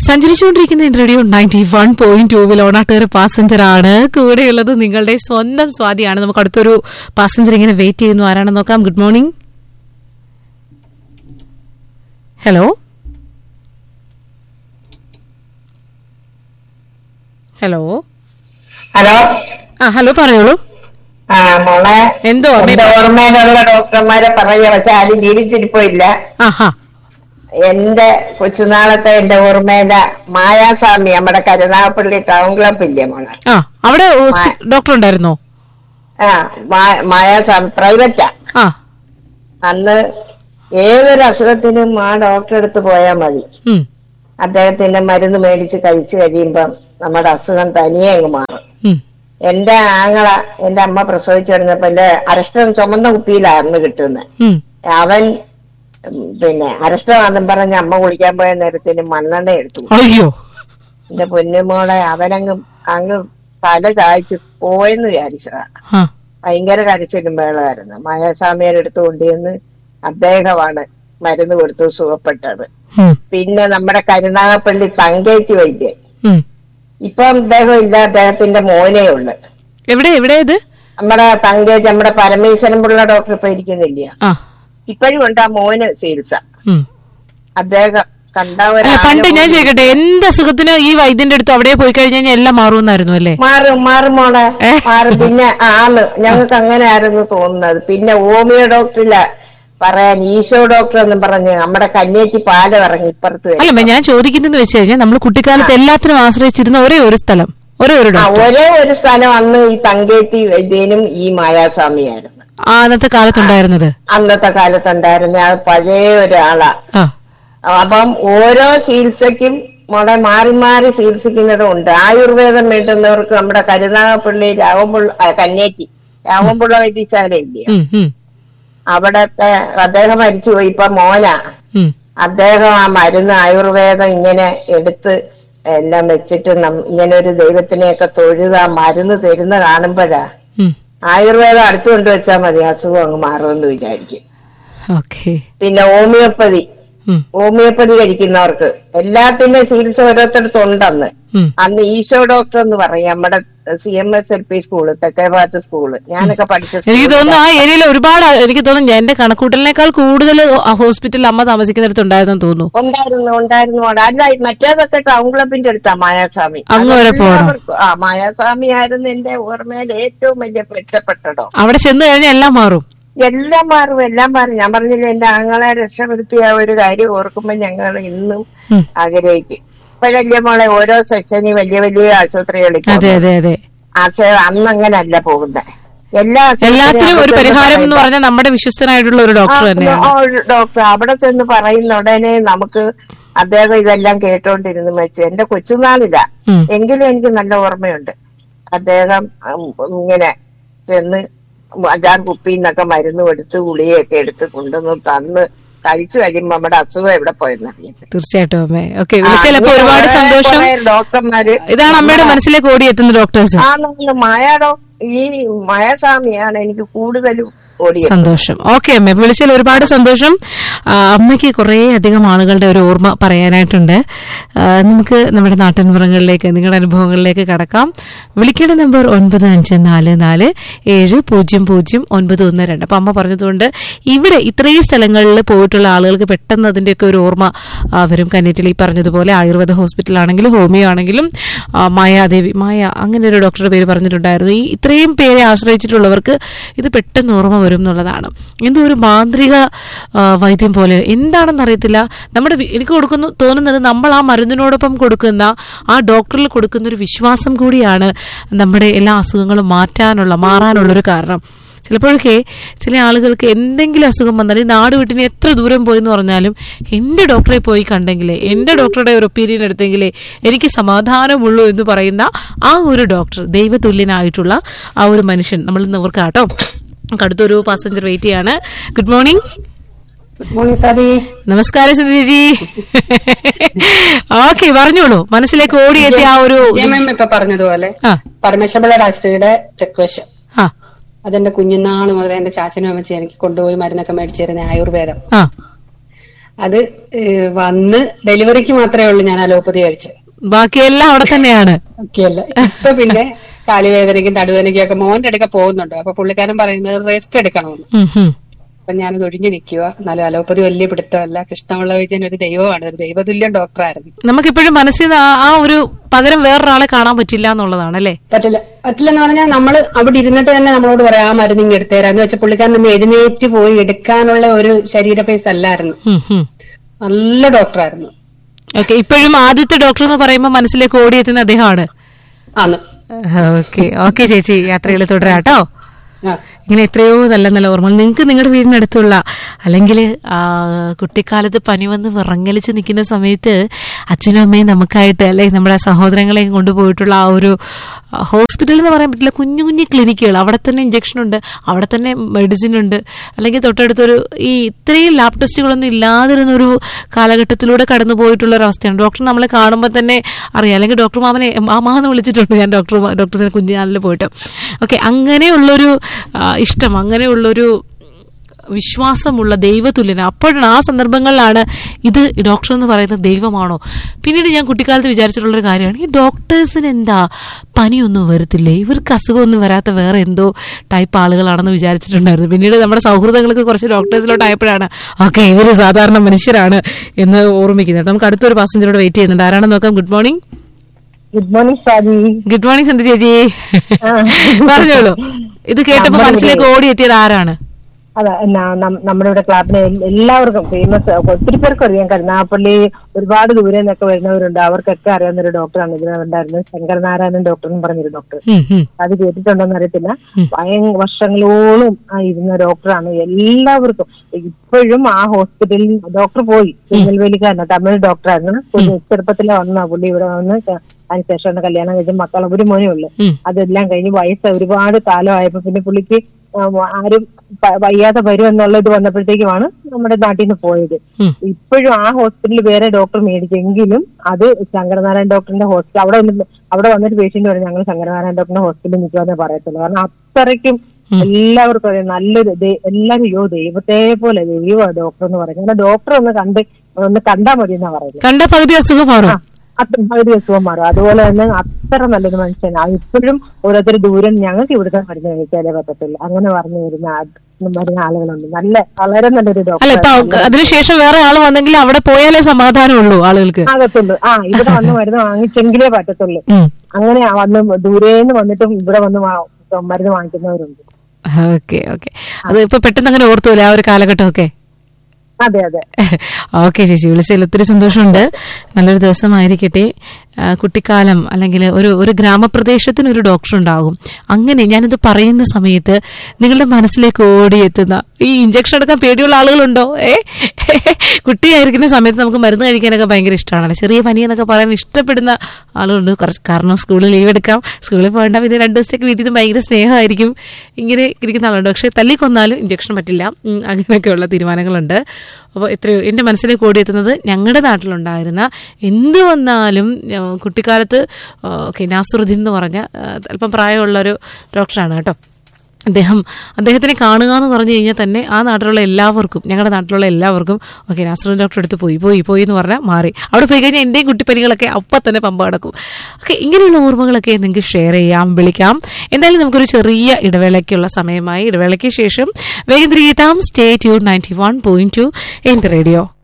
സഞ്ചരിച്ചുകൊണ്ടിരിക്കുന്ന radio ninety one point ടൂവിൽ ഓണാട്ടുകാർ passenger ആണ് കൂടെയുള്ളത് നിങ്ങളുടെ സ്വന്തം സ്വാതിയാണ് നമുക്ക് അടുത്തൊരു പാസഞ്ചർ ഇങ്ങനെ വെയിറ്റ് ചെയ്യുന്നു ആരാണെന്ന് നോക്കാം good morning hello hello hello ആ ഹലോ പറഞ്ഞോളൂ ആ മോളെ എന്തോ അമ്മേ എന്റെ ഓർമ്മയിലുള്ള ഡോക്ടർമാരെ പറയുക പക്ഷെ ആരും ജീവിച്ചിരിപ്പില്ല ആഹാ എന്റെ കൊച്ചുനാളത്തെ എന്റെ ഓർമ്മയില മായാസ്വാമി നമ്മുടെ കരുനാഗപ്പള്ളി ടൗൺ ക്ലബ് ഇല്ലേ മോളെ ആ അവിടെ ഹോസ്പി- ഡോക്ടർ ഉണ്ടായിരുന്നോ ആ മാ- മായാസ്വാമി പ്രൈവറ്റാ ആ അന്ന് ഏതൊരു അസുഖത്തിനും ആ ഡോക്ടറെ അടുത്ത് പോയാൽ മതി ഉം, അദ്ദേഹത്തിന്റെ മരുന്ന് മേടിച്ച് കഴിച്ചു കഴിയുമ്പം നമ്മുടെ അസുഖം തനിയെ അങ്ങ് മാറും ഉം, എന്റെ ആങ്ങള എന്റെ അമ്മ പ്രസവിച്ചു വരുന്നപ്പോ എന്റെ അരഷ്ടം ചുമന്ന കുപ്പിയിലായിരുന്നു കിട്ടുന്നത് ഉം. അവൻ ഉം, പിന്നെ അരഷ്ടമാണെന്നും പറഞ്ഞ് അമ്മ കുളിക്കാൻ പോയ നേരത്തിന് മണ്ണെണ്ണ എടുത്തു അയ്യോ എന്റെ പൊന്നുമോളെ അവനങ്ങ് അങ്ങ് തല ചായച്ചു പോയെന്ന് വിചാരിച്ചതാ ആ ഭയങ്കര കരച്ചിലും വേളമായിരുന്നു മായാസ്വാമിയുടെ അടുത്ത് കൊണ്ടുവന്ന് അദ്ദേഹമാണ് മരുന്ന് കൊടുത്തു സുഖപ്പെട്ടത് ഉം, പിന്നെ നമ്മുടെ കരുനാഗപ്പള്ളി തങ്കേറ്റി വൈദ്യൻ ഉം. ഇപ്പൊ അദ്ദേഹം ഇല്ല അദ്ദേഹത്തിന്റെ മോനേ ഉള്ളു എവിടെ എവിടെ ഇത് നമ്മുടെ തങ്കേജ് നമ്മുടെ പരമേശ്വരൻ പിള്ള ഡോക്ടർ ഇപ്പൊ ഇരിക്കുന്നില്ല ആ ഇപ്പോഴും ഉണ്ട് ആ മോന് ചികിത്സ ഉം. അദ്ദേഹം കണ്ട അല്ല പണ്ട് ഞാൻ ചോദിക്കട്ടെ എന്ത് അസുഖത്തിന് ഈ വൈദ്യന്റെ അടുത്ത് അവിടെ പോയി കഴിഞ്ഞാൽ എല്ലാം മാറുമെന്നായിരുന്നു അല്ലേ മാറും മാറും മോളെ ഏ? മാറും പിന്നെ ആണ് ഞങ്ങൾക്ക് അങ്ങനെ ആയിരുന്നു തോന്നുന്നത് പിന്നെ ഹോമിയോ ഡോക്ടറില്ല പറയാൻ ഈശോ ഡോക്ടർ എന്നും പറഞ്ഞ് നമ്മുടെ കന്യേറ്റി പാലം ഇറങ്ങി ഇപ്പുറത്ത് വരും. അല്ല അമ്മ, ഞാൻ ചോദിക്കുന്നതെന്ന് വെച്ച് കഴിഞ്ഞാൽ നമ്മൾ കുട്ടിക്കാലത്ത് എല്ലാത്തിനും ആശ്രയിച്ചിരുന്ന ഒരേ ഒരു സ്ഥലം ഒരേ ഒരു ആ ഡോക്ടർ ഒരേ ഒരു സ്ഥലം അന്ന് ഈ തങ്കേറ്റി വൈദ്യനും ഈ മായാസ്വാമിയായിരുന്നു ആ അന്നത്തെ കാലത്തുണ്ടായിരുന്നത് അന്നത്തെ കാലത്തുണ്ടായിരുന്ന ആ പഴയ ഒരാളാ ആ അപ്പം ഓരോ ചികിത്സയ്ക്കും മോളെ മാറി മാറി ചികിത്സിക്കുന്നതും ഉണ്ട് ആയുർവേദം വേണ്ടുന്നവർക്ക് നമ്മുടെ കരുനാഗപ്പള്ളി രാവമ്പുള്ള ആ, കന്നേറ്റി രാവമ്പുള്ള വൈദ്യശാല ഇല്ലേ ഉം, ഉം, അവിടത്തെ അദ്ദേഹം മരിച്ചുപോയി ഇപ്പൊ മോനാ ഉം. അദ്ദേഹം ആ മരുന്ന് ആയുർവേദം ഇങ്ങനെ എടുത്ത് എല്ലാം വെച്ചിട്ട് നം- ഇങ്ങനെ ഒരു ദൈവത്തിനെയൊക്കെ തൊഴുത് ആ മരുന്ന് തരുന്ന കാണുമ്പോഴാ ഉം. ആയുർവേദം അടുത്ത് കൊണ്ടുവച്ചാൽ മതി അസുഖം അങ്ങ് മാറുമെന്ന് വിചാരിക്കും ഓക്കെ പിന്നെ ഹോമിയോപ്പതി ഉം, ഹോമിയോപ്പതി കഴിക്കുന്നവർക്ക് എല്ലാത്തിന്റെ ചികിത്സ ഓരോരുത്തടത്തും ഉണ്ടെന്ന് ഉം. അന്ന് ഈശോ ഡോക്ടർ എന്ന് പറയും നമ്മുടെ C M S L P school തെക്കേഭാഗത്ത് സ്കൂള് ഞാനൊക്കെ പഠിച്ച എനിക്ക് സ്കൂളിൽ തോന്നുന്നു ആ ഏരിയയിൽ ഒരുപാട് ആ- എനിക്ക് തോന്നുന്നു എന്റെ കണക്കൂട്ടലിനേക്കാൾ കൂടുതൽ ഹോസ്പിറ്റലിൽ അമ്മ താമസിക്കുന്നിടത്ത് ഉണ്ടായിരുന്നെന്ന് തോന്നുന്നു ഉണ്ടായിരുന്നു ഉണ്ടായിരുന്നു അവിടെ. അല്ല മറ്റേതൊക്കെ ടൗൺ ക്ലബിന്റെ അടുത്താ മായാസ്വാമി അങ്ങ് വരെ പോണം. അതെല്ലാവർക്കും- ആ മായാസ്വാമി ആയിരുന്നു എന്റെ ഓർമ്മയിൽ ഏറ്റവും വലിയ മെച്ചപ്പെട്ടതോ അവിടെ ചെന്ന് കഴിഞ്ഞാൽ എല്ലാം മാറും എല്ലാം മാറും എല്ലാം മാറും ഞാൻ പറഞ്ഞില്ല എന്റെ ആങ്ങളെ രക്ഷപ്പെടുത്തിയ ആ ഒരു കാര്യം ഓർക്കുമ്പോ ഞങ്ങൾ ഇന്നും ഉം. ആഗ്രഹിക്കും ഇപ്പോഴല്ലേ മോളെ ഓരോ സെക്ഷനിൽ വലിയ വലിയ ആശുപത്രികളിൽ അതെ അതെ അതെ പക്ഷേ അന്ന് അങ്ങനല്ല പോകുന്നത് എല്ലാ ആശുപത്രിയിലും എല്ലാത്തിനും ഒരു അവിടെ ചെന്ന് പരിഹാരം എന്ന് പറയുമ്പോ- പറഞ്ഞാൽ നമ്മുടെ വിശ്വസ്തനായിട്ടുള്ള ഒരു ഡോക്ടർ ആ, തന്നെയാണ് ആ, ഒരു ഡോക്ടർ അവിടെ ചെന്ന് പറയുന്ന ഉടനെ നമുക്ക് അദ്ദേഹം ഇതെല്ലാം കേട്ടോണ്ടിരുന്നു വെച്ച് എന്റെ കൊച്ചുനാളില്ല ഉം. എങ്കിലും എനിക്ക് നല്ല ഓർമ്മയുണ്ട് അദ്ദേഹം ഉം, ഇങ്ങനെ ചെന്ന് അഞ്ചാറ് കുപ്പിയിൽ നിന്നൊക്കെ മരുന്ന് കൊടുത്ത് ഗുളികയൊക്കെ എടുത്ത് കൊണ്ടുവന്ന് തന്ന് കഴിച്ചു കഴിയുമ്പോ നമ്മുടെ അസുഖം എവിടെ പോയെന്ന് അറിയത്തില്ല തീർച്ചയായിട്ടും അമ്മേ ഓക്കെ വിളിച്ചതിലപ്പോ ഒരുപാട് കുറെ- സന്തോഷം കുറെ ഡോക്ടർമാര് ഇതാണ് അമ്മയുടെ മനസ്സിലേക്ക് ഓടിയെത്തുന്ന ഡോക്ടേഴ്സ് ആ നമ്മള് മായ ഡോ ഈ മയസ്വാമിയാണ് എനിക്ക് കൂടുതലും ഓടിയത് സന്തോഷം ഓക്കെ അമ്മ വിളിച്ചതിൽ ഒരുപാട് സന്തോഷം ആ, അമ്മയ്ക്ക് കുറേ അധികം ആളുകളുടെ ഒരു ഓർമ്മ പറയാനായിട്ടുണ്ട് ആ, നമുക്ക് നമ്മുടെ നാട്ടിൻപുറങ്ങളിലേക്ക് നിങ്ങളുടെ അനുഭവങ്ങളിലേക്ക് കടക്കാം വിളിക്കേണ്ട നമ്പർ ഒൻപത് അഞ്ച് നാല് നാല് ഏഴ് പൂജ്യം പൂജ്യം ഒൻപത് ഒന്ന് രണ്ട് അപ്പം അമ്മ പറഞ്ഞതുകൊണ്ട് ഇവിടെ ഇത്രയും സ്ഥലങ്ങളിൽ പോയിട്ടുള്ള ആളുകൾക്ക് പെട്ടെന്ന് അതിൻ്റെയൊക്കെ ഒരു ഓർമ്മ ആ, വരും കന്നേറ്റിൽ ഈ പറഞ്ഞതുപോലെ ആയുർവേദ ഹോസ്പിറ്റലാണെങ്കിലും ഹോമിയോ ആണെങ്കിലും ആ, മായാദേവി മായ അങ്ങനെ ഒരു ഡോക്ടറുടെ പേര് പറഞ്ഞിട്ടുണ്ടായിരുന്നു ഈ ഇത്രയും പേരെ ആശ്രയിച്ചിട്ടുള്ളവർക്ക് ഇത് പെട്ടെന്ന് ഓർമ്മ വരും എന്നുള്ളതാണ് എന്തോ ഒരു മാന്ത്രിക ആ, വൈദ്യം പോലെ എന്താണെന്ന് അറിയത്തില്ല നമ്മുടെ വി- എനിക്ക് കൊടുക്കുന്നു തോന്നുന്നത് നമ്മൾ ആ മരുന്നിനോടൊപ്പം കൊടുക്കുന്ന ആ ഡോക്ടറിൽ കൊടുക്കുന്ന ഒരു വിശ്വാസം കൂടിയാണ് നമ്മുടെ എല്ലാ അസുഖങ്ങളും മാറ്റാനുള്ള മാറാനുള്ള ഒരു കാരണം ചിലപ്പോഴൊക്കെ ചില ആളുകൾക്ക് എന്തെങ്കിലും അസുഖം വന്നാൽ ഈ നാട് വിട്ടിന് എത്ര ദൂരം പോയി എന്ന് പറഞ്ഞാലും എൻ്റെ ഡോക്ടറെ പോയി കണ്ടെങ്കിലേ എൻ്റെ ഡോക്ടറുടെ ഒരു ഒപ്പീനിയൻ എടുത്തെങ്കിലേ എനിക്ക് സമാധാനമുള്ളൂ എന്ന് പറയുന്ന ആ ഒരു ഡോക്ടർ ദൈവതുല്യനായിട്ടുള്ള ആ ഒരു മനുഷ്യൻ നമ്മൾ ഇന്ന് ഓർക്കാം കേട്ടോ നമുക്ക് അടുത്തൊരു പാസഞ്ചർ വെയിറ്റ് ചെയ്യാണ് good morning good morning Sadi നമസ്കാരം സിന്ധു ചേച്ചി ഓക്കെ പറഞ്ഞോളൂ മനസ്സിലേക്ക് ഓടിയെത്തിയ ആ ഒരു നിയമം ഇപ്പൊ പറഞ്ഞതുപോലെ ആ പരമേശ്വരപിള്ള രാഷ്ട്രീയുടെ തെക്കുവശം ആ അതെന്റെ കുഞ്ഞുനാൾ മുതൽ എന്റെ ചാച്ചനും അമ്മച്ചി എനിക്ക് കൊണ്ടുപോയി മരുന്നൊക്കെ മേടിച്ചിരുന്ന ആയുർവേദം ആ അത് ഏഹ്, വന്ന് ഡെലിവറിക്ക് മാത്രമേ ഉള്ളൂ ഞാൻ അലോപ്പതി കഴിച്ചത് ബാക്കിയെല്ലാം അവിടെ തന്നെയാണ് ഒക്കെയല്ല ഇപ്പൊ പിന്നെ കാലുവേദനയ്ക്കും തടുവേദനയ്ക്കും ഒക്കെ മോന്റെ അടുക്ക പോകുന്നുണ്ട് അപ്പൊ പുള്ളിക്കാരൻ പറയുന്നത് റെസ്റ്റ് എടുക്കണമെന്ന് ഉം, ഉം. അപ്പൊ ഞാനത് ഒഴിഞ്ഞു നിൽക്കുക എന്നാലും അലോപ്പതി വലിയ പിടുത്തമല്ല കൃഷ്ണപിള്ള വൈദ്യൻ ഒരു ദൈവമാണ് ഒരു ദൈവതുല്യം ഡോക്ടറായിരുന്നു നമുക്കിപ്പോഴും മനസ്സിൽ നിന്ന് ആ- ആ ഒരു പകരം വേറൊരാളെ കാണാൻ പറ്റില്ല എന്നുള്ളതാണ് അല്ലേ പറ്റില്ല പറ്റില്ല എന്ന് പറഞ്ഞാൽ നമ്മൾ അവിടെ ഇരുന്നിട്ട് തന്നെ നമ്മളോട് പറയാം ആ മരുന്ന് ഇങ്ങ് എടുത്തേരാന്ന് വെച്ചാൽ പുള്ളിക്കാരൻ ഒന്ന് എഴുന്നേറ്റ് പോയി എടുക്കാനുള്ള ഒരു ശരീരപേസ് അല്ലായിരുന്നു ഉം, ഉം. നല്ല ഡോക്ടറായിരുന്നു ഓക്കെ ഇപ്പോഴും ആദ്യത്തെ ഡോക്ടർ എന്ന് പറയുമ്പോൾ മനസ്സിലേക്ക് ഓടിയെത്തുന്ന അദ്ദേഹമാണ് ആന്ന് ഓക്കെ ഓക്കെ ചേച്ചി യാത്രകൾ തുടരാം കേട്ടോ ആ ഇങ്ങനെ എത്രയോ നല്ല നല്ല ഓർമ്മകൾ നിങ്ങൾക്ക് നിങ്ങളുടെ വീടിനടുത്തുള്ള അല്ലെങ്കിൽ കുട്ടിക്കാലത്ത് പനി വന്ന് വിറങ്ങലിച്ച് നിൽക്കുന്ന സമയത്ത് അച്ഛനും അമ്മയും നമുക്കായിട്ട് അല്ലെ നമ്മുടെ സഹോദരങ്ങളെയും കൊണ്ടുപോയിട്ടുള്ള ആ ഒരു ഹോസ്പിറ്റൽ എന്ന് പറയാൻ പറ്റില്ല കുഞ്ഞു കുഞ്ഞു ക്ലിനിക്കുകൾ അവിടെ തന്നെ ഇഞ്ചക്ഷൻ ഉണ്ട് അവിടെ തന്നെ മെഡിസിൻ ഉണ്ട് അല്ലെങ്കിൽ തൊട്ടടുത്തൊരു ഈ ഇത്രയും ലാബ് ടെസ്റ്റുകളൊന്നും ഇല്ലാതിരുന്ന ഒരു കാലഘട്ടത്തിലൂടെ കടന്നു പോയിട്ടുള്ള ഒരു അവസ്ഥയാണ് ഡോക്ടർ നമ്മളെ കാണുമ്പോൾ തന്നെ അറിയാം അല്ലെങ്കിൽ ഡോക്ടർ മാമനെ മാമാന്ന് വിളിച്ചിട്ടുണ്ട് ഞാൻ ഡോക്ടർ ഡോക്ടേഴ്സിനെ കുഞ്ഞുനാളിൽ പോയിട്ട് ഓക്കെ അങ്ങനെയുള്ളൊരു ആ, ഇഷ്ടം അങ്ങനെയുള്ളൊരു വിശ്വാസമുള്ള ദൈവതുല്യന അപ്പോഴാണ് ആ സന്ദർഭങ്ങളിലാണ് ഇത് ഡോക്ടർ എന്ന് പറയുന്നത് ദൈവമാണോ പിന്നീട് ഞാൻ കുട്ടിക്കാലത്ത് വിചാരിച്ചിട്ടുള്ളൊരു കാര്യമാണ് ഈ ഡോക്ടേഴ്സിന് എന്താ പനിയൊന്നും വരത്തില്ലേ ഇവർക്ക് അസുഖമൊന്നും വരാത്ത വേറെ എന്തോ ടൈപ്പ് ആളുകളാണെന്ന് വിചാരിച്ചിട്ടുണ്ടായിരുന്നു പിന്നീട് നമ്മുടെ സൗഹൃദങ്ങൾക്ക് കുറച്ച് ഡോക്ടേഴ്സിലോട്ട് ആയപ്പോഴാണ് ഓക്കെ ഇവർ സാധാരണ മനുഷ്യരാണ് എന്ന് ഓർമ്മിക്കുന്നത് നമുക്ക് അടുത്തൊരു പാസഞ്ചറോട് വെയിറ്റ് ചെയ്യുന്നുണ്ട് ആരാണെന്ന് നോക്കാം good morning good morning Shaji good morning Sandhya ചേച്ചി പറഞ്ഞോളൂ ഇത് കേട്ടപ്പോ മനസ്സിലേക്ക് ഓടിയെത്തിയത് ആരാണ് അതെ എന്നാ നം- നമ്മുടെ ഇവിടെ ക്ലാബിനെ എൽ- എല്ലാവർക്കും ഫേമസ് ഒത്തിരി പേർക്ക് അറിയാം കരുനാഗപ്പള്ളി ഒരുപാട് ദൂരെ നിന്നൊക്കെ വരുന്നവരുണ്ട് അവർക്കൊക്കെ അറിയാവുന്ന ഒരു ഡോക്ടറാണ് ഇതിനുണ്ടായിരുന്നത് ശങ്കരനാരായണൻ ഡോക്ടർ എന്ന് പറഞ്ഞൊരു ഡോക്ടർ ഉം, ഉം. അത് കേട്ടിട്ടുണ്ടോന്ന് അറിയത്തില്ല ഭയ വർഷങ്ങളോളം ആ ഇരുന്ന ഡോക്ടറാണ് എല്ലാവർക്കും ഇപ്പോഴും ആ ഹോസ്പിറ്റലിൽ ഡോക്ടർ പോയി തിരുനെൽവേലിക്കാരനാണ് തമിഴ് ഡോക്ടറായിരുന്നു പുള്ളി ചെറുപ്പത്തിലെ വന്ന പുള്ളി ഇവിടെ വന്ന് ക- അതിനുശേഷമാണ് കല്യാണം കഴിച്ച് മക്കൾ ഒരു മോനേ ഉള്ളു ഉം. അതെല്ലാം കഴിഞ്ഞ് വയസ്സ് ഒരുപാട് കാലമായപ്പോ പിന്നെ പുള്ളിക്ക് ആ, ആരും പ- വയ്യാതെ വരും എന്നുള്ള ഇത് വന്നപ്പോഴത്തേക്കുമാണ് നമ്മുടെ നാട്ടിൽ നിന്ന് പോയത് ഉം. ഇപ്പോഴും ആ ഹോസ്പിറ്റലിൽ വേറെ ഡോക്ടർ മേടിച്ചെങ്കിലും അത് ശങ്കരനാരായണ ഡോക്ടറിന്റെ ഹോസ്പിറ്റൽ അവിടെ വന്നിട്ട് അവിടെ വന്നിട്ട് പേഷ്യന്റ് പറഞ്ഞു ഞങ്ങൾ ശങ്കരനാരായണ ഡോക്ടറിന്റെ ഹോസ്പിറ്റലിൽ നിൽക്കുമെന്നേ പറയത്തുള്ളൂ കാരണം അത്രയ്ക്കും എല്ലാവർക്കും അറിയാം നല്ലൊരു ദൈ- എല്ലാരും യോ ദൈവത്തെ പോലെ ദൈവ ഡോക്ടർ എന്ന് പറയും കാരണം ഡോക്ടർ ഒന്ന് കണ്ട് ഒന്ന് കണ്ടാൽ മതി എന്നാ പറയുന്നത് കണ്ട പകുതി അസുഖമാണോ അത്ര പകുതി അസുഖം മാറും അതുപോലെ തന്നെ അത്ര നല്ലൊരു മനുഷ്യനാണ് ഇപ്പോഴും ഓരോരുത്തർ ദൂരം ഞങ്ങൾക്ക് ഇവിടുത്തെ മരുന്ന് കഴിച്ചാലേ പറ്റത്തില്ല അങ്ങനെ പറഞ്ഞു വരുന്ന ആ- വരുന്ന ആളുകളുണ്ട് നല്ല വളരെ നല്ലൊരു അല്ല ഇപ്പൊ ഡോക്ടർ അതിനുശേഷം വേറെ ആൾ വന്നെങ്കിൽ അവിടെ പോയാലേ സമാധാനമുള്ളൂ ആളുകൾക്ക് ആകത്തുള്ളൂ ആ ഇവിടെ വന്ന് മരുന്ന് വാങ്ങിച്ചെങ്കിലേ പറ്റത്തുള്ളൂ ഉം. അങ്ങനെ വന്ന് ദൂരേന്ന് വന്നിട്ടും ഇവിടെ വന്ന് വാ- മരുന്ന് വാങ്ങിക്കുന്നവരുണ്ട് ഓക്കെ ഓക്കെ അത് ഇപ്പൊ പെട്ടെന്ന് അങ്ങനെ ഓർത്തൂല്ലേ ആ ഒരു കാലഘട്ടമൊക്കെ അതെ അതെ ഓക്കെ ചേച്ചി വിളിച്ചതിൽ ഒത്തിരി സന്തോഷമുണ്ട് നല്ലൊരു ദിവസമായിരിക്കട്ടെ ആ, കുട്ടിക്കാലം അല്ലെങ്കിൽ ഒരു ഒരു ഗ്രാമപ്രദേശത്തിന് ഒരു ഡോക്ടർ ഉണ്ടാകും അങ്ങനെ ഞാനിത് പറയുന്ന സമയത്ത് നിങ്ങളുടെ മനസ്സിലേക്ക് ഓടിയെത്തുന്ന ഈ ഇഞ്ചക്ഷൻ എടുക്കാൻ പേടിയുള്ള ആളുകളുണ്ടോ ഏ കുട്ടിയായിരിക്കുന്ന സമയത്ത് നമുക്ക് മരുന്ന് കഴിക്കാനൊക്കെ ഭയങ്കര ഇഷ്ടമാണല്ലോ ചെറിയ പനി എന്നൊക്കെ പറയാൻ ഇഷ്ടപ്പെടുന്ന ആളുകളുണ്ട് കുറച്ച് കാരണം സ്കൂളിൽ ലീവ് എടുക്കാം സ്കൂളിൽ പോകേണ്ട പിന്നെ രണ്ട് ദിവസത്തേക്ക് വീട്ടിൽ നിന്ന് ഭയങ്കര സ്നേഹമായിരിക്കും ഇങ്ങനെ ഇരിക്കുന്ന ആളുണ്ട് പക്ഷെ തല്ലിക്കൊന്നാലും ഇഞ്ചക്ഷൻ പറ്റില്ല ഉം, അങ്ങനെയൊക്കെയുള്ള തീരുമാനങ്ങളുണ്ട് അപ്പോൾ എത്രയോ എൻ്റെ മനസ്സിലേക്ക് ഓടിയെത്തുന്നത് ഞങ്ങളുടെ നാട്ടിലുണ്ടായിരുന്ന എന്ത് വന്നാലും ആ, കുട്ടിക്കാലത്ത് ഓക്കെ നാസുറുദ്ദീൻ എന്ന് പറഞ്ഞ ആ, അല്പം പ്രായമുള്ള ഒരു ഡോക്ടറാണ് കേട്ടോ അദ്ദേഹം അദ്ദേഹത്തിനെ കാണുക എന്ന് പറഞ്ഞു കഴിഞ്ഞാൽ തന്നെ ആ നാട്ടിലുള്ള എല്ലാവർക്കും ഞങ്ങളുടെ നാട്ടിലുള്ള എല്ലാവർക്കും ഓക്കെ നാസറുദ്ദീൻ ഡോക്ടർ അടുത്ത് പോയി പോയി പോയി എന്ന് പറഞ്ഞാൽ മാറി അവിടെ പോയി കഴിഞ്ഞാൽ എൻ്റെയും കുട്ടിപ്പനികളൊക്കെ അപ്പം തന്നെ പമ്പ കിടക്കും ഓക്കെ ഇങ്ങനെയുള്ള ഓർമ്മകളൊക്കെ നിങ്ങൾക്ക് ഷെയർ ചെയ്യാം വിളിക്കാം എന്തായാലും നമുക്കൊരു ചെറിയ ഇടവേളയ്ക്കുള്ള സമയമായി ഇടവേളയ്ക്ക് ശേഷം വേഗം തിരികെത്താം stay tune ninety one point two എൻ്റെ റേഡിയോ